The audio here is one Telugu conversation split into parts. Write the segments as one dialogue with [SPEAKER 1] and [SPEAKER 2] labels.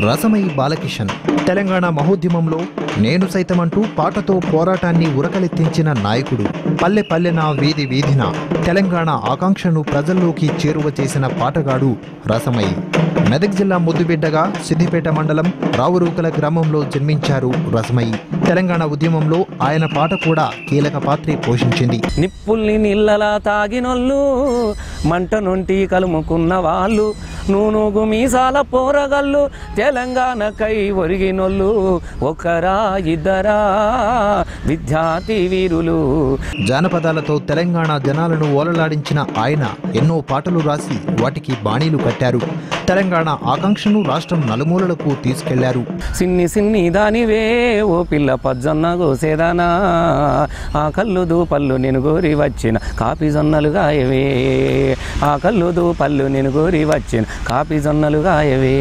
[SPEAKER 1] రసమయి బాలకిషన్ తెలంగాణ మహోద్యమంలో నేను సైతమంటూ పాటతో పోరాటాన్ని ఉరకలెత్తించిన నాయకుడు పల్లె పల్లెన వీధి వీధిన తెలంగాణ ఆకాంక్షను ప్రజల్లోకి చేరువ చేసిన పాటగాడు రసమయి మెదక్ జిల్లా ముద్దుబిడ్డగా సిద్దిపేట మండలం రావురూకల గ్రామంలో జన్మించారు రసమయి తెలంగాణ ఉద్యమంలో ఆయన పాట కూడా కీలక పాత్రే పోషించింది
[SPEAKER 2] నిప్పుల్ని నీళ్ళలా తాగినోళ్ళు మంట నుండి కలుముకున్న వాళ్ళు నూనూగు మీసాల పోరగళ్ళు తెలంగాణకై ఒరిగినోళ్ళు ఒకరా ఇద్దరా విద్యార్థి వీరులు
[SPEAKER 1] జానపదాలతో తెలంగాణ జనాలను ఓలలాడించిన ఆయన ఎన్నో పాటలు రాసి వాటికి బాణీలు కట్టారు తెలంగాణ ఆకాంక్షను రాష్ట్రం నలుమూలలకు తీసుకెళ్లారు
[SPEAKER 2] సిన్ని సిన్ని దానివే ఓ పిల్ల పజ్జొన్న గోసేదానా ఆ కళ్ళు దూపళ్ళు నేను గోరి వచ్చిన కాపీ జొన్నలు గాయవే ఆ కళ్ళు దూపళ్ళు నేను గోరి వచ్చిన కాపీ జొన్నలు గాయవే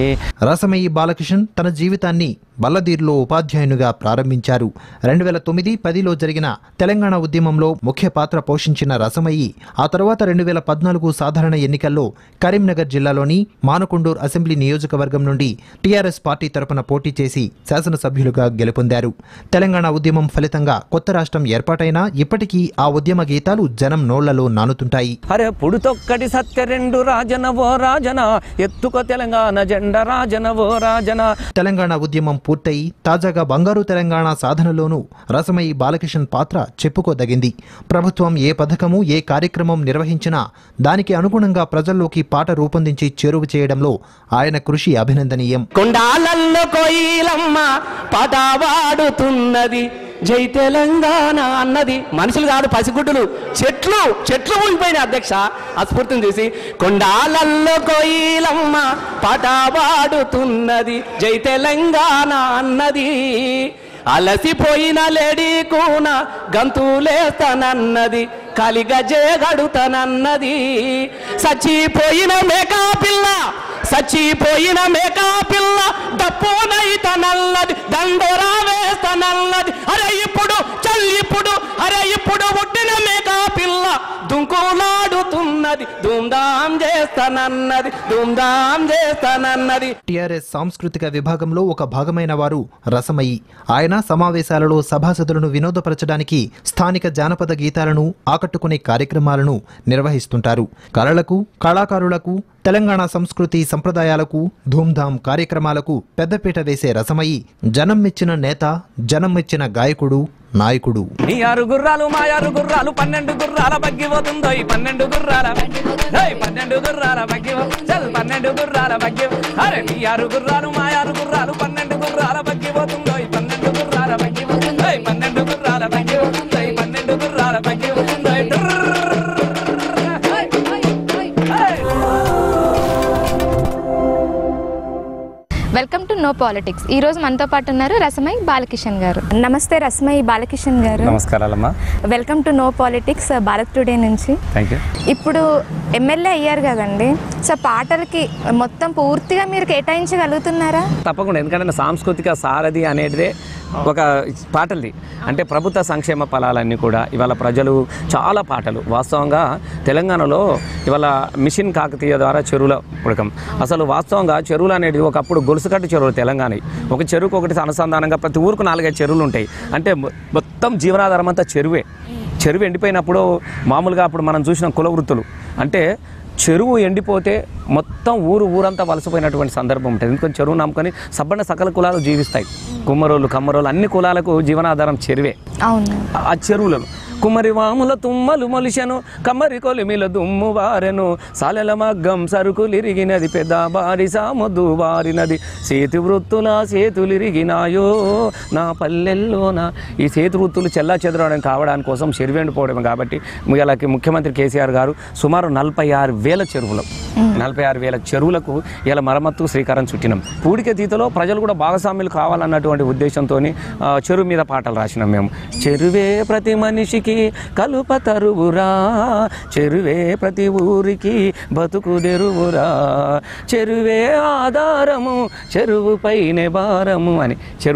[SPEAKER 1] రసమయి బాలకిషన్ తన జీవితాన్ని బల్లదీర్లో ఉపాధ్యాయునిగా ప్రారంభించారు రెండు వేల తొమ్మిది పదిలో జరిగిన తెలంగాణ ఉద్యమంలో ముఖ్య పాత్ర పోషించిన రసమయి ఆ తర్వాత రెండు వేల పద్నాలుగు సాధారణ ఎన్నికల్లో కరీంనగర్ జిల్లాలోని మానకొండూర్ అసెంబ్లీ నియోజకవర్గం నుండి టీఆర్ఎస్ పార్టీ తరపున పోటీ చేసి శాసనసభ్యులుగా గెలుపొందారు తెలంగాణ ఉద్యమం ఫలితంగా కొత్త రాష్ట్రం ఏర్పాటైనా ఇప్పటికీ ఆ ఉద్యమ గీతాలు జనం నోళ్లలో నానుతుంటాయి
[SPEAKER 2] అరే పుడుతొక్కటి సత్య రెండు రాజన ఓ రాజన ఎత్తుకో తెలంగాణ జెండ రాజన ఓ రాజన
[SPEAKER 1] తెలంగాణ ఉద్యమం పూర్తయి తాజాగా బంగారు తెలంగాణ సాధనలోనూ రసమయి బాలకిషన్ పాత్ర చెప్పుకోదగింది ప్రభుత్వం ఏ పథకము ఏ కార్యక్రమం నిర్వహించినా దానికి అనుగుణంగా ప్రజల్లోకి పాట రూపొందించి చేరువ చేయడంలో ఆయన కృషి అభినందనీయం
[SPEAKER 2] కొండాలల్లో కోయిలమ్మ పాట పాడుతున్నది జై తెలంగాణ అన్నది మనుషులు కాదు పసిగుడ్డులు చెట్లు చెట్లు ఉండిపోయినాయి అధ్యక్ష ఆ స్ఫూర్తిని చూసి కొండాలల్లో కోయిలమ్మ పాట పాడుతున్నది జై తెలంగాణ అన్నది అలసిపోయిన లేడీ కూన గంతులేస్తానన్నది కలిగా జేగడుతానన్నది సచ్చిపోయిన మేకా పిల్ల సచ్చిపోయిన మేకా పిల్ల డప్పునైతనల్లది దండోరా వేస్తానల్లది అరే ఇప్పుడు చల్ ఇప్పుడు అరే ఇప్పుడు పుట్టిన మేకా పిల్ల దుంకులాడుతున్నది ధూమ్ధాం చేస్తానన్నది ధూమ్ధాం చేస్తానన్నది
[SPEAKER 1] టీఆర్ఎస్ సాంస్కృతిక విభాగంలో ఒక భాగమైన వారు రసమయి ఆయన సమావేశాలలో సభాసదులను వినోదపరచడానికి స్థానిక జానపద గీతాలను ఆకట్టుకునే కార్యక్రమాలను నిర్వహిస్తుంటారు కళలకు కళాకారులకు తెలంగాణ సంస్కృతి సంప్రదాయాలకు ధూమ్ధాం కార్యక్రమాలకు పెద్దపీట వేసే రసమయి జనం మెచ్చిన నేత జనం మెచ్చిన గాయకుడు నాయకుడు
[SPEAKER 2] నీ ఆరు గుర్రాలు మా ఆరు గుర్రాలు పన్నెండు గుర్రాల బగ్గి పోతుందో ఈ పన్నెండు గుర్రాల ఏయ్, పన్నెండు గుర్రాల బగ్గి పో- చల్ పన్నెండు గుర్రాల బగ్గి పో- అరే నీ ఆరు గుర్రాలు మా ఆరు గుర్రాలు పన్నెండు గుర్రాల బగ్గి పోతుందో ఈ పన్నెండు గుర్రాల బగ్గి పోతుందో ఈ పన్నెండు గుర్రాల బగ్గి పోతుందో ఈ పన్నెండు గుర్రాల బగ్గి పోతుందో ఈ డుర్ర్. ఏయ్.
[SPEAKER 3] వెల్కమ్ టు నో పాలిటిక్స్ ఈ రోజు మనతో పాటు ఉన్నారు రసమై బాలకిషన్ గారు
[SPEAKER 4] నమస్తే రస్మై బాలకిషన్ గారు
[SPEAKER 2] నమస్కారాలమ్మా
[SPEAKER 4] welcome to no politics Bharat today నుంచి
[SPEAKER 2] థ్యాంక్ యూ
[SPEAKER 4] ఇప్పుడు ఎమ్మెల్యే అయ్యారు కదండి సో పాటలకి మొత్తం పూర్తిగా మీరు కేటాయించగలుగుతున్నారా
[SPEAKER 2] తప్పకుండా ఎందుకంటే నా సాంస్కృతిక సారథి అనేటిదే ఒక పాటలది అంటే ప్రభుత్వ సంక్షేమ ఫలాలన్నీ కూడా ఇవాళ ప్రజలు చాలా పాటలు వాస్తవంగా తెలంగాణలో ఇవాళ మిషన్ కాకతీయ ద్వారా చెరువుల పుడకం అసలు వాస్తవంగా చెరువులు అనేది ఒకప్పుడు గొలుసుకట్టు చెరువులు తెలంగాణ ఒక చెరువుకు ఒకటి అనుసంధానంగా ప్రతి ఊరుకు నాలుగైదు చెరువులు ఉంటాయి అంటే మొ- మొత్తం జీవనాధారం అంతా చెరువే చెరువు ఎండిపోయినప్పుడు మామూలుగా అప్పుడు మనం చూసిన కుల వృత్తులు అంటే చెరువు ఎండిపోతే మొత్తం ఊరు ఊరంతా వలసపోయినటువంటి సందర్భం ఉంటుంది ఎందుకంటే చెరువు నమ్ముకొని సబ్బన్న సకల కులాలు జీవిస్తాయి కుమ్మరోళ్ళు కమ్మరోళ్ళు అన్ని కులాలకు జీవనాధారం చెరువే
[SPEAKER 4] అవును
[SPEAKER 2] ఆ చెరువులను కుమ్మరి వాముల తుమ్మలు మొలిచెను కమ్మరి కొలిమిల దుమ్ము వారెను సాలెల మగ్గం సరుకులిరిగినది పెద్ద బారి సాముద్దు వారినది చేతి వృత్తుల చేతులిరిగినాయో నా పల్లెల్లోన ఈ చేతి వృత్తులు చెల్లా చెదరడం కావడానికి కోసం చెరువెండిపోవడం కాబట్టి ఇలాకి ముఖ్యమంత్రి కేసీఆర్ గారు సుమారు నలభై ఆరు వేల చెరువులు నలభై ఆరు వేల చెరువులకు ఇలా మరమ్మత్తు శ్రీకారం చుట్టినాం పూడిక తీతలో ప్రజలు కూడా భాగస్వామ్యులు కావాలన్నటువంటి ఉద్దేశంతో చెరువు మీద పాటలు రాసినాం మేము చెరువే ప్రతి మనిషికి కలుప తరువురా చెరువే ప్రతి ఊరికి బతుకు తెరువురా చెరువే ఆధారము చెరువు పైనే భారము అని చెరువు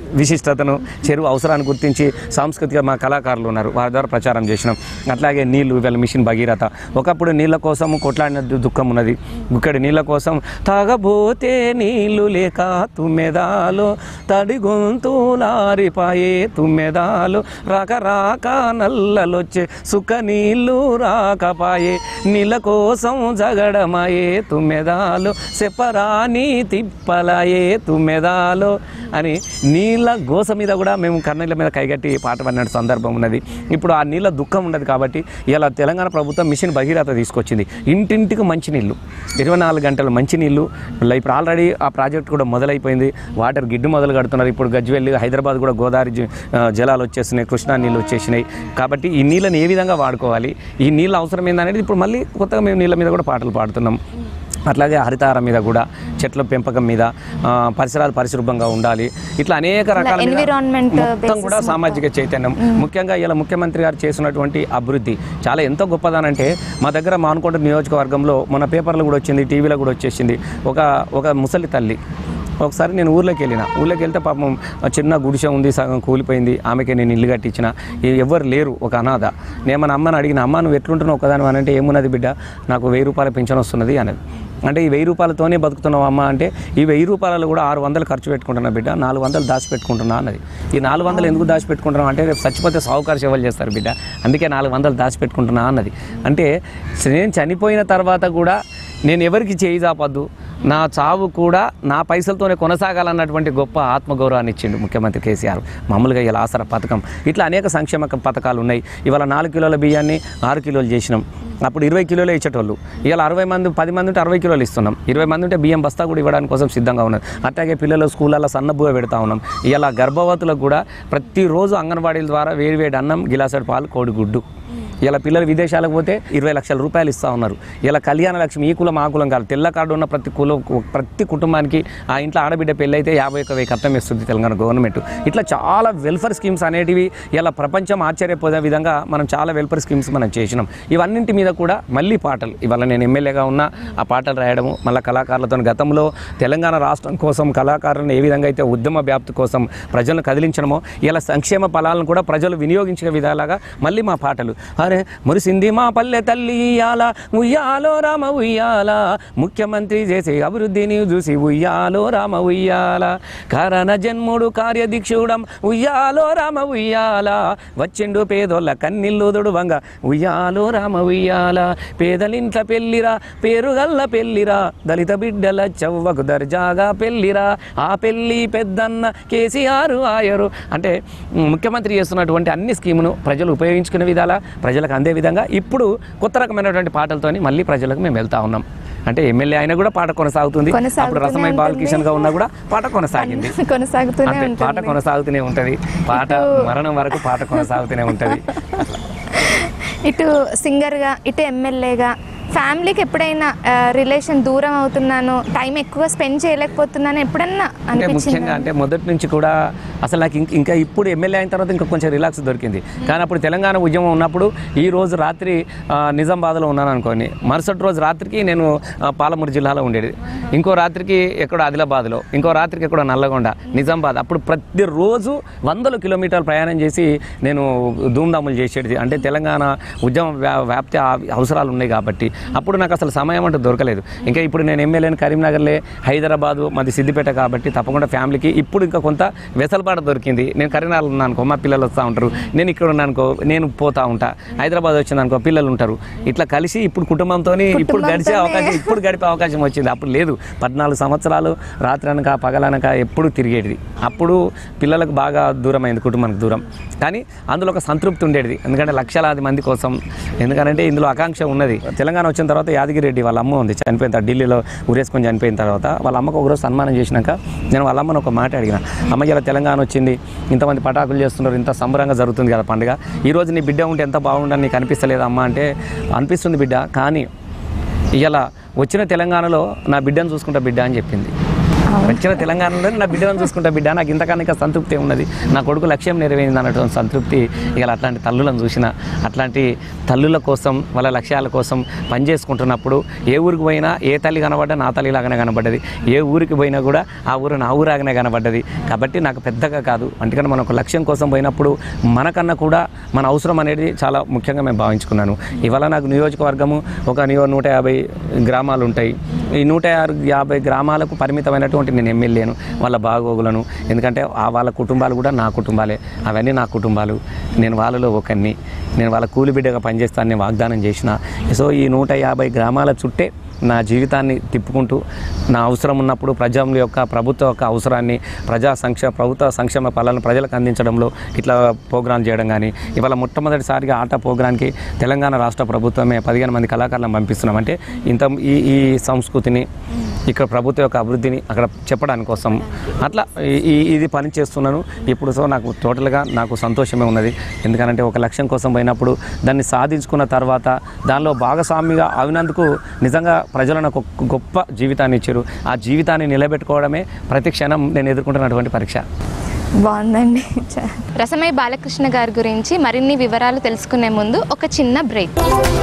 [SPEAKER 2] విశిష్టతను చెరువు అవసరాన్ని గుర్తించి సాంస్కృతిక మా కళాకారులు ఉన్నారు వారి ద్వారా ప్రచారం చేసినాం అట్లాగే నీళ్లు ఇవాళ మిషన్ భగీరథ ఒకప్పుడు నీళ్ళ కోసం కొట్లాడిన దు- దుఃఖం ఉన్నది ఇక్కడ నీళ్ళ కోసం తాగబోతే నీళ్లు లేక తుమ్మెదాలో తడి గొంతులారిపాయే తుమ్మెదాలు రాక రాక నల్లలొచ్చే సుఖ నీళ్లు రాకపాయే నీళ్ళ కోసం జగడమాయే తుమ్మెదాలు సెపరాని తిప్పలాయే తుమ్మెదాలు అని నీళ్ళ గోస మీద కూడా మేము కన్నీళ్ళ మీద కైగట్టి పాట పాడిన సందర్భం ఉన్నది ఇప్పుడు ఆ నీళ్ళ దుఃఖం ఉన్నది కాబట్టి ఇలా తెలంగాణ ప్రభుత్వం మిషన్ భగీరథ తీసుకొచ్చింది ఇంటింటికి మంచినీళ్ళు ఇరవై నాలుగు గంటలు మంచినీళ్ళు ఇలా ఇప్పుడు ఆల్రెడీ ఆ ప్రాజెక్ట్ కూడా మొదలైపోయింది వాటర్ గిడ్డు మొదలు కడుతున్నారు ఇప్పుడు గజ్వెల్లి హైదరాబాద్ కూడా గోదావరి జ- ఆ, జలాలు వచ్చేసినాయి కృష్ణా నీళ్ళు వచ్చేసినాయి కాబట్టి ఈ నీళ్ళని ఏ విధంగా వాడుకోవాలి ఈ నీళ్ళ అవసరం ఏందనేది ఇప్పుడు మళ్ళీ కొత్తగా మేము నీళ్ళ మీద కూడా పాటలు పాడుతున్నాం అట్లాగే హరితారం మీద కూడా చెట్ల పెంపకం మీద ఆ, పరిసరాలు పరిశుభ్రంగా ఉండాలి ఇట్లా అనేక రకాల మీద
[SPEAKER 4] environment
[SPEAKER 2] మొత్తం కూడా
[SPEAKER 4] basis
[SPEAKER 2] సామాజిక చైతన్యం ముఖ్యంగా ఇలా ముఖ్యమంత్రి గారు చేసినటువంటి అభివృద్ధి చాలా ఎంతో గొప్పదానంటే మా దగ్గర మానుకోట నియోజకవర్గంలో మన పేపర్లో కూడా వచ్చింది టీవీలో కూడా వచ్చేసింది ఒక ఒక ముసలి తల్లి ఒకసారి నేను ఊర్లోకి వెళ్ళిన ఊర్లోకి వెళ్తే పాపం ఆ చిన్న గుడిసె ఉంది సగం కూలిపోయింది ఆమెకి నేను ఇల్లు కట్టించిన ఎ- ఎవ్వరు లేరు ఒక అనాథ నేను మన అమ్మని అడిగిన అమ్మ నువ్వు ఎట్లుంటున్నావు ఒకదాని అని అంటే ఏమున్నది బిడ్డ నాకు వెయ్యి రూపాయల పింఛన్ వస్తున్నది అన్నది అంటే ఈ వెయ్యి రూపాయలతోనే బతుకుతున్నావు అమ్మ అంటే ఈ వెయ్యి రూపాయలు కూడా ఆరు వందలు ఖర్చు పెట్టుకుంటున్నా బిడ్డ నాలుగు వందలు దాచిపెట్టుకుంటున్నా అన్నది ఈ నాలుగు వందలు ఎందుకు దాచిపెట్టుకుంటున్నావు అంటే రేపు చచ్చిపోతే సావుకారు సేవలు చేస్తారు బిడ్డ అందుకే నాలుగు వందలు దాచిపెట్టుకుంటున్నా అన్నది అంటే నేను చనిపోయిన తర్వాత కూడా నేను ఎవరికి చేయి చాపద్దు నా చావు కూడా నా పైసలతోనే కొనసాగాలన్నటువంటి గొప్ప ఆత్మగౌరవాన్ని ఇచ్చిండు ముఖ్యమంత్రి కేసీఆర్ మామూలుగా ఇలా ఆసర పథకం ఇట్లా అనేక సంక్షేమ పథకాలు ఉన్నాయి ఇవాళ నాలుగు కిలోల బియ్యాన్ని ఆరు కిలోలు చేసినాం అప్పుడు ఇరవై కిలోలే ఇచ్చేటోళ్ళు ఇవాళ అరవై మంది పది మంది ఉంటే అరవై కిలోలు ఇస్తున్నాం ఇరవై మంది ఉంటే బియ్యం బస్తా కూడా ఇవ్వడానికి కోసం సిద్ధంగా ఉన్నది అట్లాగే పిల్లలు స్కూళ్ళల్లో సన్నబువ్వ పెడతా ఉన్నాం ఇలా గర్భవతులకు కూడా ప్రతిరోజు అంగన్వాడీల ద్వారా వేడి వేడి అన్నం గిలాసెడు పాలు కోడిగుడ్డు ఇలా పిల్లలు విదేశాలకు పోతే ఇరవై లక్షల రూపాయలు ఇస్తూ ఉన్నారు ఇలా కళ్యాణ లక్ష్మి ఈ కులం ఆ కులం కాదు తెల్ల కార్డు ఉన్న ప్రతి కులం ప్రతి కుటుంబానికి ఆ ఇంట్లో ఆడబిడ్డ పెళ్ళి అయితే యాభై ఒక్క వెయ్యి కట్టం ఇస్తుంది తెలంగాణ గవర్నమెంట్ ఇట్లా చాలా వెల్ఫేర్ స్కీమ్స్ అనేటివి ఇలా ప్రపంచం ఆశ్చర్యపోయే విధంగా మనం చాలా వెల్ఫేర్ స్కీమ్స్ మనం చేసినాం ఇవన్నింటి మీద కూడా మళ్ళీ పాటలు ఇవాళ నేను ఎమ్మెల్యేగా ఉన్నా ఆ పాటలు రాయడము మళ్ళీ కళాకారులతో గతంలో తెలంగాణ రాష్ట్రం కోసం కళాకారులను ఏ విధంగా అయితే ఉద్యమ వ్యాప్తి కోసం ప్రజలను కదిలించడమో ఇలా సంక్షేమ ఫలాలను కూడా ప్రజలు వినియోగించే విధాలుగా మళ్ళీ మా పాటలు అరే మురిసింది మా పల్లె తల్లి ఇయ్యాల ఉయ్యాలో రామ ఉయ్యాల ముఖ్యమంత్రి చేసే అభివృద్ధిని చూసి ఉయ్యాలో రామ ఉయ్యాల కారణ జన్ముడు కార్యదీక్షుడం ఉయ్యాలో రామ ఉయ్యాల వచ్చిండు పేదోళ్ళ కన్నిల్లు దొడువంగ ఉయ్యాలో రామ ఉయ్యాల పేదలింట్ల పెళ్ళిరా పేరుగల్ల పెళ్ళిరా దళిత బిడ్డల చవ్వకు దర్జాగా పెళ్ళిరా ఆ పెళ్ళి పెద్దన్న కేసీఆర్ ఆయరు అంటే ఉమ్, ముఖ్యమంత్రి చేస్తున్నటువంటి అన్ని స్కీమును ప్రజలు ఉపయోగించుకునే విధాలా ప్రజలకు అందే విధంగా ఇప్పుడు కొత్త రకమైనటువంటి పాటలతోని మళ్ళీ ప్రజలకు మేము వెళ్తా ఉన్నాం అంటే ఎమ్మెల్యే అయినా కూడా పాట కొనసాగుతుంది
[SPEAKER 4] కొనసాగుతూనే
[SPEAKER 2] అప్పుడు రసమై
[SPEAKER 4] ఉంటుంది.
[SPEAKER 2] బాలకిషన్ గా ఉన్నా కూడా పాట కొనసాగింది
[SPEAKER 4] కొనసాగుతూనే
[SPEAKER 2] అంటే పాట
[SPEAKER 4] ఉంటుంది
[SPEAKER 2] కొనసాగుతూనే ఉంటది పాట మరణం వరకు పాట కొనసాగుతూనే ఉంటది
[SPEAKER 4] ఇటు సింగర్గా ఇటు ఎమ్మెల్యేగా ఫ్యామిలీకి ఎప్పుడైనా రిలేషన్ దూరం అవుతున్నాను టైం ఎక్కువ స్పెండ్ చేయలేకపోతున్నాను ఎప్పుడన్నా
[SPEAKER 2] అంటే
[SPEAKER 4] అనిపించింది
[SPEAKER 2] ముఖ్యంగా అంటే మొదటి నుంచి కూడా అసలు నాకు ఇంక- ఇంకా ఇప్పుడు ఎమ్మెల్యే అయిన తర్వాత ఇంకా కొంచెం రిలాక్స్ దొరికింది కానీ అప్పుడు తెలంగాణ ఉద్యమం ఉన్నప్పుడు ఈ రోజు రాత్రి ఆ, నిజామాబాద్లో ఉన్నాను అనుకోని మరుసటి రోజు రాత్రికి నేను ఆ, పాలమూరు జిల్లాలో ఉండేది ఇంకో రాత్రికి ఎక్కడో ఆదిలాబాద్లో ఇంకో రాత్రికి ఎక్కడో నల్లగొండ నిజామాబాద్ అప్పుడు ప్రతిరోజు వందల కిలోమీటర్లు ప్రయాణం చేసి నేను ధూమ్ధాములు చేసేది అంటే తెలంగాణ ఉద్యమ వ్యా- వ్యాప్తి ఆ- అవసరాలు ఉన్నాయి కాబట్టి అప్పుడు నాకు అసలు సమయం అంటూ దొరకలేదు ఇంకా ఇప్పుడు నేను ఎమ్మెల్యేని కరీంనగర్లే హైదరాబాదు మాది సిద్దిపేట కాబట్టి తప్పకుండా ఫ్యామిలీకి ఇప్పుడు ఇంకా కొంత వెసలుబాటు దొరికింది నేను కరీంనగర్లో ఉన్నాను అనుకో మా పిల్లలు వస్తూ ఉంటారు నేను ఇక్కడ ఉన్నాను అనుకో నేను పోతా ఉంటా హైదరాబాద్ వచ్చింది అనుకో పిల్లలు ఉంటారు ఇట్లా కలిసి ఇప్పుడు కుటుంబంతో ఇప్పుడు గడిచే
[SPEAKER 4] కుటుంబంతోనే.
[SPEAKER 2] అవకాశం ఇప్పుడు గడిపే అవకాశం వచ్చింది అప్పుడు లేదు పద్నాలుగు సంవత్సరాలు రాత్రి అనక పగలనక ఎప్పుడు తిరిగేది అప్పుడు పిల్లలకు బాగా దూరమైంది కుటుంబానికి దూరం కానీ అందులో ఒక సంతృప్తి ఉండేది ఎందుకంటే లక్షలాది మంది కోసం ఎందుకంటే ఇందులో ఆకాంక్ష ఉన్నది తెలంగాణ వచ్చిన తర్వాత యాదగిరి రెడ్డి వాళ్ళ అమ్మ ఉంది చనిపోయిన తర్వాత ఢిల్లీలో ఊరేసుకొని చనిపోయిన తర్వాత వాళ్ళ అమ్మకు ఒకరోజు సన్మానం చేసినాక నేను వాళ్ళ అమ్మను ఒక మాట అడిగిన అమ్మ ఇలా తెలంగాణ వచ్చింది ఇంతమంది పటాకులు చేస్తున్నారు ఇంత సంబరంగా జరుగుతుంది కదా పండుగ ఈరోజు నీ బిడ్డ ఉంటే ఎంత బాగుండని నీకు అనిపిస్తలేదు అమ్మ అంటే అనిపిస్తుంది బిడ్డ కానీ ఇలా వచ్చిన తెలంగాణలో నా బిడ్డను చూసుకుంటా బిడ్డ అని చెప్పింది వచ్చిన తెలంగాణలో నా బిడ్డను చూసుకుంటా బిడ్డ నాకు ఇంతకన్నా ఇంకా సంతృప్తి ఉన్నది నా కొడుకు లక్ష్యం నెరవేరింది అన్నటువంటి సంతృప్తి ఇక అట్లాంటి తల్లులను చూసిన అట్లాంటి తల్లుల కోసం వాళ్ళ లక్ష్యాల కోసం పనిచేసుకుంటున్నప్పుడు ఏ ఊరికి పోయినా ఏ తల్లి కనబడ్డా నా తల్లి లాగానే కనబడ్డది ఏ ఊరికి పోయినా కూడా ఆ ఊరు నా ఊరాగానే కనబడ్డది కాబట్టి నాకు పెద్దగా కాదు అందుకని మనం ఒక లక్ష్యం కోసం పోయినప్పుడు మనకన్నా కూడా మన అవసరం అనేది చాలా ముఖ్యంగా మేము భావించుకున్నాను ఇవాళ నాకు నియోజకవర్గము ఒక నియో నూట యాభై గ్రామాలు ఉంటాయి ఈ నూట యాభై యాభై గ్రామాలకు పరిమితమైనటువంటి నేను ఎమ్మెల్యేను వాళ్ళ బాగోగులను ఎందుకంటే ఆ వాళ్ళ కుటుంబాలు కూడా నా కుటుంబాలే అవన్నీ నా కుటుంబాలు నేను వాళ్ళలో ఒకరిని నేను వాళ్ళ కూలి బిడ్డగా పనిచేస్తానని వాగ్దానం చేసిన సో ఈ నూట యాభై గ్రామాల చుట్టే నా జీవితాన్ని తిప్పుకుంటూ నా అవసరం ఉన్నప్పుడు ప్రజల యొక్క ప్రభుత్వ యొక్క అవసరాన్ని ప్రజా సంక్షేమ ప్రభుత్వ సంక్షేమ ఫలాలను ప్రజలకు అందించడంలో ఇట్లా ప్రోగ్రాం చేయడం కానీ ఇవాళ మొట్టమొదటిసారిగా ఆట ప్రోగ్రాంకి తెలంగాణ రాష్ట్ర ప్రభుత్వమే పదిహేను మంది కళాకారులను పంపిస్తున్నాం అంటే ఇంత ఈ ఈ సంస్కృతిని ఇక్కడ ప్రభుత్వం యొక్క అభివృద్ధిని అక్కడ చెప్పడానికి కోసం అట్లా ఈ- ఈ ఇది పని చేస్తున్నాను ఇప్పుడు సో నాకు టోటల్గా నాకు సంతోషమే ఉన్నది ఎందుకంటే ఒక లక్ష్యం కోసం పోయినప్పుడు దాన్ని సాధించుకున్న తర్వాత దానిలో భాగస్వామిగా అయినందుకు నిజంగా ప్రజలు నాకు ఒక గొప్ప జీవితాన్ని ఇచ్చారు ఆ జీవితాన్ని నిలబెట్టుకోవడమే ప్రతి క్షణం నేను ఎదుర్కొంటున్నటువంటి పరీక్ష
[SPEAKER 4] బాగుందండి చా-
[SPEAKER 3] రసమయ్య బాలకృష్ణ గారి గురించి మరిన్ని వివరాలు తెలుసుకునే ముందు ఒక చిన్న బ్రేక్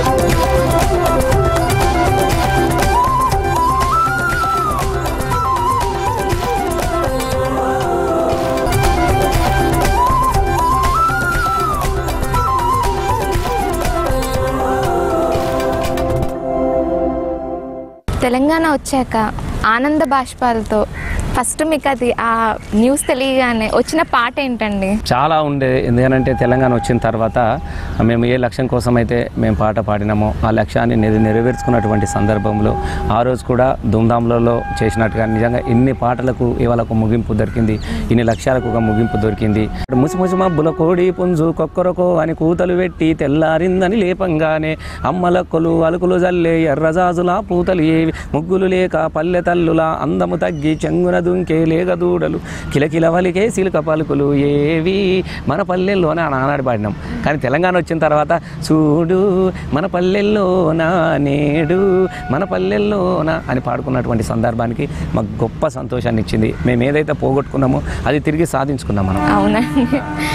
[SPEAKER 4] తెలంగాణ వచ్చాక ఆనంద బాష్పాలతో ఫస్ట్ మీకు అది ఆ న్యూస్ తెలియగానే వచ్చిన పాట ఏంటండి
[SPEAKER 2] చాలా ఉండే ఎందుకంటే తెలంగాణ వచ్చిన తర్వాత మేము ఏ లక్ష్యం కోసం అయితే మేము పాట పాడినామో ఆ లక్ష్యాన్ని నెర నెరవేర్చుకున్నటువంటి సందర్భంలో ఆ రోజు కూడా ధూమ్ధాంలలో చేసినట్టుగా నిజంగా ఇన్ని పాటలకు ఇవాళ ఒక ముగింపు దొరికింది ఇన్ని లక్ష్యాలకు ఒక ముగింపు దొరికింది ముసి ముసి మబ్బుల కోడి పుంజు కొక్కరకో అని కూతలు పెట్టి తెల్లారిందని లేపంగానే అమ్మలక్కలు అలుకులు జల్లే ఎర్రజాజుల పూతలు ఏవి ముగ్గులు లేక పల్లె తల్లుల అందము తగ్గి చెంగున దుంకే లేగ దూడలు కిలకిల వలికే సిలుక పలుకులు ఏవి మన పల్లెల్లోనే ఆనాడు పాడినాం కానీ తెలంగాణ వచ్చిన తర్వాత చూడు మన పల్లెల్లోనా నేడు మన పల్లెల్లోనా అని పాడుకున్నటువంటి సందర్భానికి మాకు గొప్ప సంతోషాన్ని ఇచ్చింది మేము ఏదైతే పోగొట్టుకున్నామో అది తిరిగి సాధించుకున్నాం మనం
[SPEAKER 4] అవునండి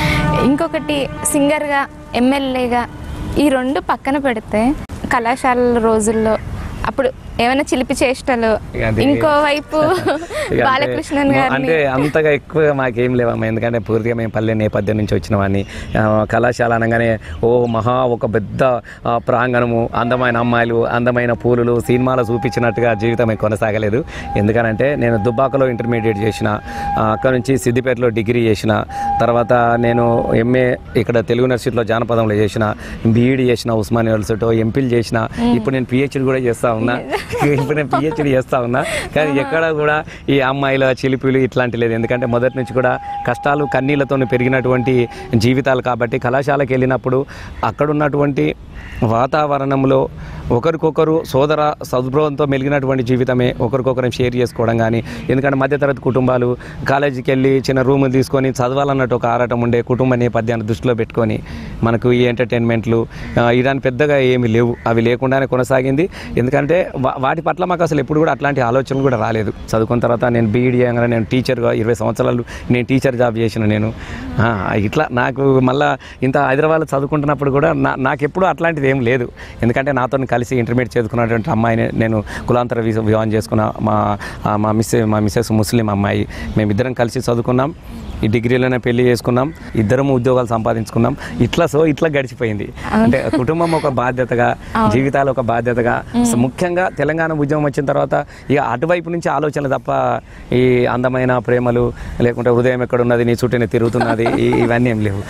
[SPEAKER 4] ఇంకొకటి సింగర్గా ఎమ్మెల్యేగా ఈ రెండు పక్కన పెడితే కళాశాలల రోజుల్లో అప్పుడు ఏమైనా చిలిపి చేష్టలు
[SPEAKER 2] ఇక అది-
[SPEAKER 4] ఇంకోవైపు
[SPEAKER 2] ఇక అంటే-
[SPEAKER 4] బాలకృష్ణన్ గారిని
[SPEAKER 2] అంటే అంతగా ఎక్కువగా మాకేం లేవమ్మా ఎందుకంటే పూర్తిగా మేము పల్లె నేపథ్యం నుంచి వచ్చిన వాడిని ఆ, కళాశాల అనగానే ఓ మహా ఒక పెద్ద ఆ, ప్రాంగణము అందమైన అమ్మాయిలు అందమైన పూలులు సినిమాలో చూపించినట్టుగా జీవితం ఏం కొనసాగలేదు ఎందుకనంటే నేను దుబ్బాకలో ఇంటర్మీడియట్ చేసిన ఆ, అక్కడ నుంచి సిద్దిపేటలో డిగ్రీ చేసిన తర్వాత నేను ఎంఏ ఇక్కడ తెలుగు యూనివర్సిటీలో జానపదంలో చేసిన బీఈడి చేసిన ఉస్మాన్ యూనివర్సిటీలో ఎంపీలు చేసిన ఇప్పుడు నేను పిహెచ్డి కూడా చేస్తా ఉన్నా ఇప్పుడు నేను పిహెచ్డి చేస్తా ఉన్నా కానీ ఎక్కడ కూడా ఈ అమ్మాయిల చిలిపిలు ఇట్లాంటి లేదు ఎందుకంటే మొదటి నుంచి కూడా కష్టాలు కన్నీళ్లతో పెరిగినటువంటి జీవితాలు కాబట్టి కళాశాలకు వెళ్ళినప్పుడు అక్కడ ఉన్నటువంటి వాతావరణంలో ఒకరికొకరు సోదర సద్భావంతో మెలిగినటువంటి జీవితమే ఒకరికొకరం షేర్ చేసుకోవడం కానీ ఎందుకంటే మధ్యతరగతి కుటుంబాలు కాలేజీకి వెళ్ళి చిన్న రూములు తీసుకొని చదవాలన్నట్టు ఒక ఆరాటం ఉండే కుటుంబ నేపథ్యాన్ని దృష్టిలో పెట్టుకొని మనకు ఈ ఎంటర్టైన్మెంట్లు ఆ, ఇలాంటి పెద్దగా ఏమీ లేవు అవి లేకుండానే కొనసాగింది ఎందుకంటే వా- వాటి పట్ల మాకు అసలు ఎప్పుడు కూడా అట్లాంటి ఆలోచనలు కూడా రాలేదు చదువుకున్న తర్వాత నేను బీఈడీ చేయగానే నేను టీచర్గా ఇరవై సంవత్సరాలు నేను టీచర్ జాబ్ చేసిన నేను ఆ, ఇట్లా నాకు మళ్ళా ఇంత హైదరాబాద్లో చదువుకుంటున్నప్పుడు కూడా నా నాకెప్పుడు అట్లాంటిది ఏం లేదు ఎందుకంటే నాతో కలిసి ఇంటర్మీడియట్ చదువుకున్నటువంటి అమ్మాయిని నేను కులాంతర వివ- వివాహం చేసుకున్న మా ఆ, మా మిస్ మా మిస్సెస్ ముస్లిం అమ్మాయి మేమిద్దరం కలిసి చదువుకున్నాం ఈ డిగ్రీలోనే పెళ్లి చేసుకున్నాం ఇద్దరం ఉద్యోగాలు సంపాదించుకున్నాం ఇట్లా సో ఇట్లా గడిచిపోయింది అంటే కుటుంబం ఒక బాధ్యతగా జీవితాలు ఒక బాధ్యతగా సో ముఖ్యంగా తెలంగాణ ఉద్యమం వచ్చిన తర్వాత ఇక అటువైపు నుంచి ఆలోచనలు తప్ప ఈ అందమైన ప్రేమలు లేకుంటే హృదయం ఎక్కడ ఉన్నది నీ చుట్టూనే తిరుగుతున్నది ఈ- ఇవన్నీ ఏం లేవు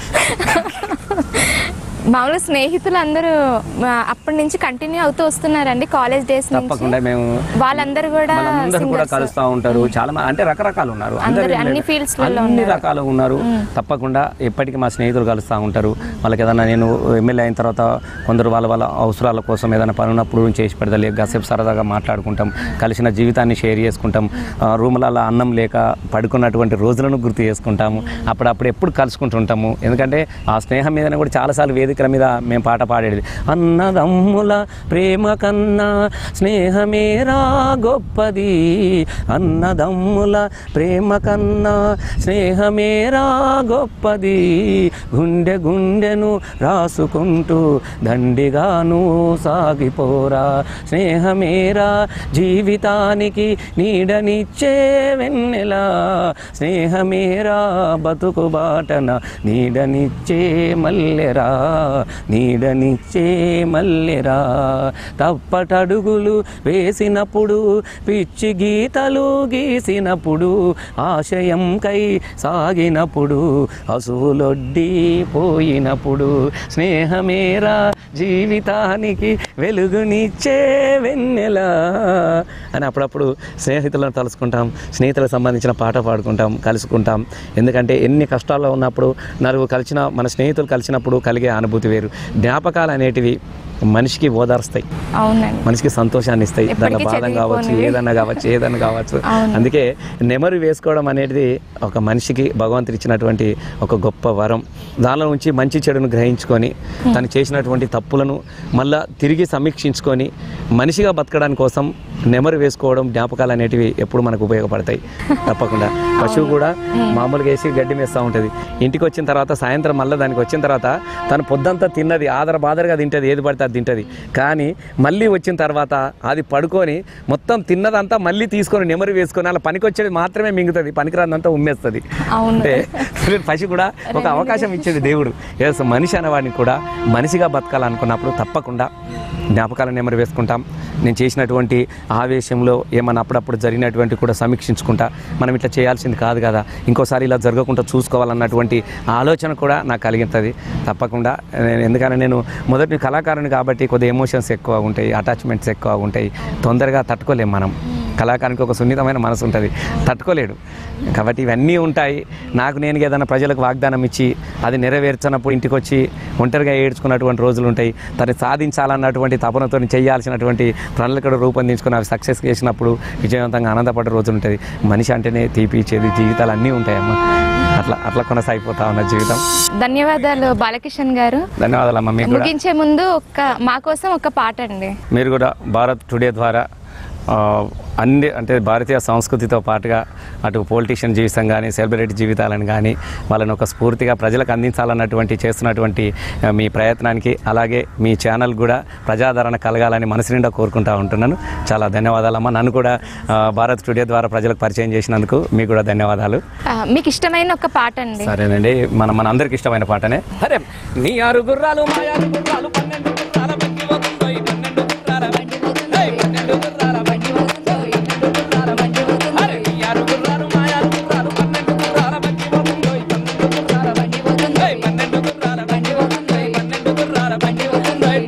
[SPEAKER 4] మామూలు స్నేహితులు అందరూ ఆ, అప్పటి నుంచి కంటిన్యూ అవుతూ వస్తున్నారండి కాలేజ్ డేస్ నుంచి
[SPEAKER 2] తప్పకుండా మేము
[SPEAKER 4] వాళ్ళందరూ కూడా
[SPEAKER 2] వాళ్ళందరూ కూడా
[SPEAKER 4] singers.
[SPEAKER 2] కలుస్తూ ఉంటారు చాలా మంది అంటే రకరకాలు ఉన్నారు
[SPEAKER 4] అందరూ
[SPEAKER 2] అందరూ ఏం
[SPEAKER 4] అన్ని
[SPEAKER 2] లేదు.
[SPEAKER 4] fields లలో
[SPEAKER 2] అన్ని
[SPEAKER 4] ఉన్నారు.
[SPEAKER 2] రకాలు ఉన్నారు తప్పకుండా ఎప్పటికీ మా స్నేహితులు కలుస్తూ ఉంటారు వాళ్ళకి ఏదైనా నేను ఎమ్మెల్యే అయిన తర్వాత కొందరు వాళ్ళ వాళ్ళ అవసరాల కోసం ఏదైనా పని ఉన్నప్పుడు చేసి పెడతా లేక కాసేపు సరదాగా మాట్లాడుకుంటాం కలిసిన జీవితాన్ని షేర్ చేసుకుంటాం ఆ, రూములలో అన్నం లేక పడుకున్నటువంటి రోజులను గుర్తు చేసుకుంటాము అప్పుడప్పుడు ఎప్పుడు కలుసుకుంటుంటాము ఎందుకంటే ఆ స్నేహం మీదనే కూడా చాలాసార్లు వేదిక వేదికల మీద మేము పాట పాడేది అన్నదమ్ముల ప్రేమ కన్నా స్నేహమేరా గొప్పది అన్నదమ్ముల ప్రేమ కన్నా స్నేహమేరా గొప్పది గుండె గుండెను రాసుకుంటూ దండిగాను సాగిపోరా స్నేహమేరా జీవితానికి నీడనిచ్చే వెన్నెలా స్నేహమేరా బతుకు బాటన నీడనిచ్చే మల్లెరా నీడనిచ్చే మల్లెరా తప్పటడుగులు వేసినప్పుడు పిచ్చి గీతలు గీసినప్పుడు ఆశయంకై సాగినప్పుడు అసువులొడ్డి పోయినప్పుడు స్నేహమేరా జీవితానికి వెలుగునిచ్చే వెన్నెలా అని అప్పుడప్పుడు స్నేహితులను తలుసుకుంటాం స్నేహితులకు సంబంధించిన పాట పాడుకుంటాం కలుసుకుంటాం ఎందుకంటే ఎన్ని కష్టాల్లో ఉన్నప్పుడు నలుగురు కలిసిన మన స్నేహితులు కలిసినప్పుడు కలిగే అనుభూతి వేరు జ్ఞాపకాలు అనేటివి మనిషికి ఓదార్స్తాయి
[SPEAKER 4] అవునండి
[SPEAKER 2] మనిషికి సంతోషాన్ని ఇస్తాయి దాంట్లో
[SPEAKER 4] ఎప్పటికీ
[SPEAKER 2] బాధం కావచ్చు
[SPEAKER 4] చెరిగిపోనివి.
[SPEAKER 2] ఏదన్నా కావచ్చు ఏదన్నా కావచ్చు
[SPEAKER 4] అవును.
[SPEAKER 2] అందుకే నెమరు వేసుకోవడం అనేది ఒక మనిషికి భగవంతుడు ఇచ్చినటువంటి ఒక గొప్ప వరం దానిలో నుంచి మంచి చెడును గ్రహించుకొని తను చేసినటువంటి తప్పులను మళ్ళా తిరిగి సమీక్షించుకొని మనిషిగా బతకడానికి కోసం నెమరు వేసుకోవడం జ్ఞాపకాలు అనేటివి ఎప్పుడు మనకు ఉపయోగపడతాయి తప్పకుండా పశువు కూడా మామూలుగా వేసి గడ్డి మేస్తూ ఉంటుంది ఇంటికి వచ్చిన తర్వాత సాయంత్రం మళ్ళీ దానికి వచ్చిన తర్వాత తను పొద్దంతా తిన్నది ఆదర బాదరగా తింటది ఏది పడితే అది తింటది కానీ మళ్ళీ వచ్చిన తర్వాత అది పడుకొని మొత్తం తిన్నదంతా మళ్ళీ తీసుకొని నెమరు వేసుకొని అలా పనికి వచ్చేది మాత్రమే మింగుతుంది పనికిరాదంతా ఉమ్మేస్తుంది
[SPEAKER 4] అవును.
[SPEAKER 2] అంటే పశు కూడా ఒక అవకాశం ఇచ్చేది దేవుడు ఎస్ మనిషి అనేవాడిని కూడా మనిషిగా బతకాలనుకున్నప్పుడు తప్పకుండా జ్ఞాపకాలను నెమరు వేసుకుంటాం నేను చేసినటువంటి ఆవేశంలో ఏమన్నా అప్పుడప్పుడు జరిగినటువంటి కూడా సమీక్షించుకుంటా మనం ఇట్లా చేయాల్సింది కాదు కదా ఇంకోసారి ఇలా జరగకుండా చూసుకోవాలన్నటువంటి ఆలోచన కూడా నాకు కలిగింది తప్పకుండా నేను ఎందుకంటే నేను మొదటి కళాకారుని కాబట్టి కొద్దిగా ఎమోషన్స్ ఎక్కువ ఉంటాయి అటాచ్మెంట్స్ ఎక్కువ ఉంటాయి తొందరగా తట్టుకోలేం మనం కళాకారునికి ఒక సున్నితమైన మనసు ఉంటుంది తట్టుకోలేడు కాబట్టి ఇవన్నీ ఉంటాయి నాకు నేను ఏదైనా ప్రజలకు వాగ్దానం ఇచ్చి అది నెరవేర్చినప్పుడు ఇంటికి వచ్చి ఒంటరిగా ఏడ్చుకున్నటువంటి రోజులు ఉంటాయి దాన్ని సాధించాలన్నటువంటి తపనతో చేయాల్సినటువంటి ప్రణాళికలు రూపొందించుకుని అవి సక్సెస్ చేసినప్పుడు విజయవంతంగా ఆనందపడే రోజులు ఉంటుంది మనిషి అంటేనే తీపి చేది జీవితాలు అన్నీ ఉంటాయమ్మా అట్లా అట్లా కొనసాగిపోతా ఉన్న జీవితం
[SPEAKER 4] ధన్యవాదాలు బాలకిషన్ గారు
[SPEAKER 2] ధన్యవాదాలమ్మా మీకు కూడా
[SPEAKER 4] ముగించే ముందు ఒక మా కోసం ఒక పాట అండి
[SPEAKER 2] మీరు కూడా భారత్ టుడే ద్వారా ఆ, అన్ని అంటే భారతీయ సంస్కృతితో పాటుగా అటు పొలిటీషియన్ జీవితం కానీ సెలబ్రిటీ జీవితాలను కానీ వాళ్ళని ఒక స్ఫూర్తిగా ప్రజలకు అందించాలన్నటువంటి చేస్తున్నటువంటి ఆ, మీ ప్రయత్నానికి అలాగే మీ ఛానల్ కూడా ప్రజాదరణ కలగాలని మనసు నిండా కోరుకుంటా ఉంటున్నాను చాలా ధన్యవాదాలమ్మా నన్ను కూడా ఆ, భారత్ టుడే ద్వారా ప్రజలకు పరిచయం చేసినందుకు మీకు కూడా ధన్యవాదాలు
[SPEAKER 4] ఆ, మీకు ఇష్టమైన ఒక పాట అండి
[SPEAKER 2] సరేనండి మన మన అందరికి ఇష్టమైన పాటనే అరే నీ ఆరు గుర్రాలు మా ఆరు గుర్రాలు పన్నెండు గుర్రాల బండి పోతుందోయ్, పన్నెండు గుర్రాల బండి పోతుందోయ్, పన్నెండు గుర్రాల బండి పోతుందోయ్, పన్నెండు గుర్రాల బండి పోతుందోయ్. అరే నీ ఆరు గుర్రాలు మా ఆరు గుర్రాలు పన్నెండు గుర్రాల బండి పోతుందోయ్, పన్నెండు గుర్రాల బండి పోతుందోయ్, పన్నెండు గుర్రాల బండి పోతుందోయ్, పన్నెండు గుర్రాల బండి పోతుందోయ్.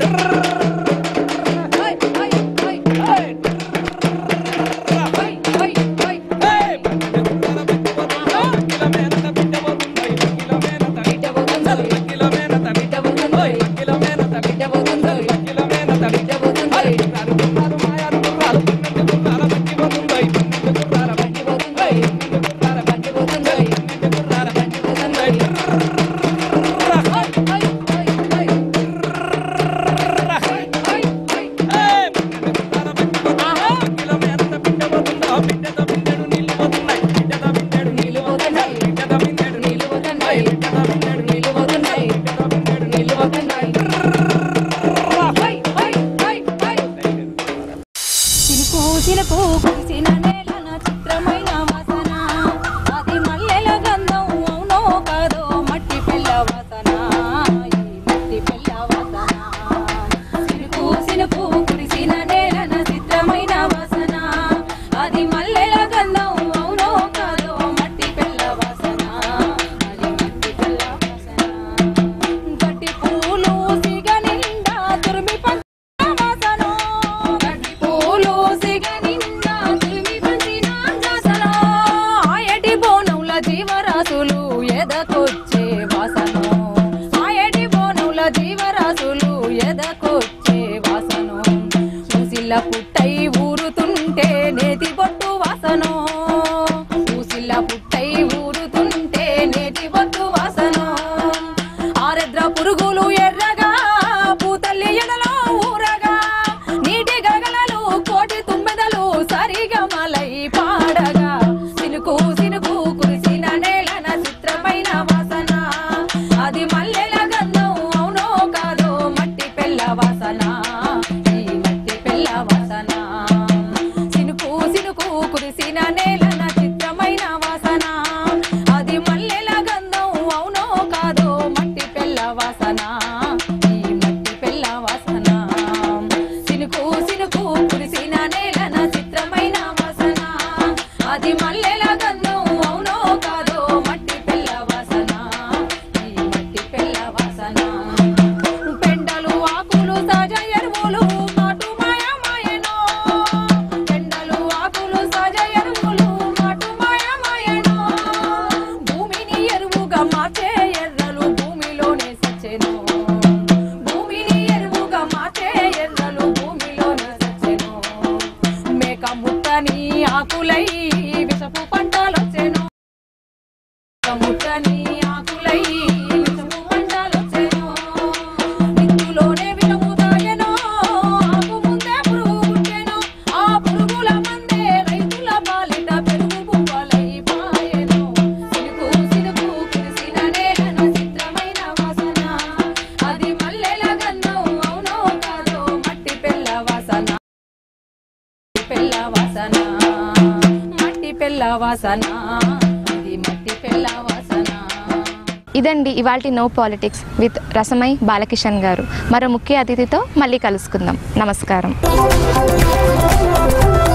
[SPEAKER 2] కిలోమీటర్
[SPEAKER 5] కురిసిన నేలన చిత్రమైన వాసన అది మల్లెల గంధం అవునో కాదో మట్టి పెళ్ళ వాసన ఈ మట్టి పెళ్ళ వాసన సినుకు సినుకు కురిసిన నేలన చిత్రమైన వాసన అది మల్లెల గంధం అవునో కాదో మట్టి పెళ్ళ వాసన ఈ మట్టి పెళ్ళ వాసన పెండలు ఆకులు సహజ ఎరువులు మాటు మాయ మాయనో పెండలు ఆకులు సహజ ఎరువులు మాటు మాయ మాయనో భూమిని ఎరువుగా మార్చే ఎర్రలు భూమిలోనే సచ్చెను భూమిని ఎరువుగా మార్చే ఎర్రలు భూమిలోనే సచ్చెను మేక ముట్టని ఆకులై విషపు పంటలొచ్చెను ముట్టని ఆకులై విషము పంటలొచ్చెను నిత్తులోనే విషము తాగెను ఆకు ముందే పురుగు పుట్టెను ఆ పురుగుల మందే రైతుల పాలిట పెరుగు పువ్వలై పాయెను సినుకు సినుకు కురిసిన నేలన చిత్రమైన వాసన అది మల్లెల గంధం అవునో కాదో మట్టి పెళ్ళ వాసన పెళ్ళ వాసన మట్టి పెళ్ళ వాసన ఇది మట్టి పెళ్ళ వాసన
[SPEAKER 3] ఇదండి ఇవాల్టి no politics with Rasamayi Balakishan గారు మరో ముఖ్య అతిథితో మళ్ళీ కలుసుకుందాం నమస్కారం